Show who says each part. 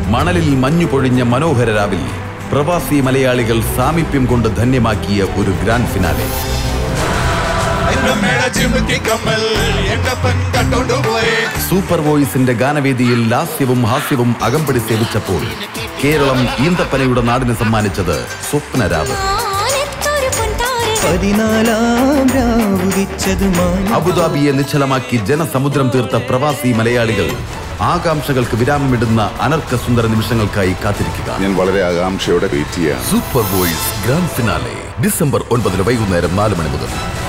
Speaker 1: മണലിൽ മഞ്ഞു പൊഴിഞ്ഞ മനോഹര രാവിൽ പ്രവാസി മലയാളികൾ സാമീപ്യം കൊണ്ട് ധന്യമാക്കിയ ഒരു ഗ്രാൻഡ് ഫിനാലെ
Speaker 2: എന്റെ മേട ചിമുക്കി കമ്മൽ എന്റെ പെൺ കട്ടോണ്ട് പോയി
Speaker 1: സൂപ്പർ വോയിസിന്റെ ഗാനവേദിയിൽ ലാസ്യവും ഹാസ്യവും അകമ്പടി സേവിച്ചപ്പോൾ കേരളം ഈന്തപ്പനയുടെ നാടിന് സമ്മാനിച്ചത് സ്വപ്നരാവ്
Speaker 3: ആനത്തൊരു പൊൻതാരകം
Speaker 4: പതിനാലാം രാവുദിച്ചതുമായി
Speaker 1: അബുദാബിയെ നിശ്ചലമാക്കി ജനസമുദ്രം തീർത്ത പ്രവാസി മലയാളികൾ ആകാംക്ഷകൾക്ക് വിരാമമിടുന്ന അനർക്ക സുന്ദര നിമിഷങ്ങൾക്കായി കാത്തിരിക്കുക
Speaker 5: ഞാൻ വളരെ ആകാംക്ഷയോടെ വെയിറ്റ് ചെയ്യാണ്
Speaker 1: super voice grand finale December ഒൻപതിന് വൈകുന്നേരം നാല് മണി മുതൽ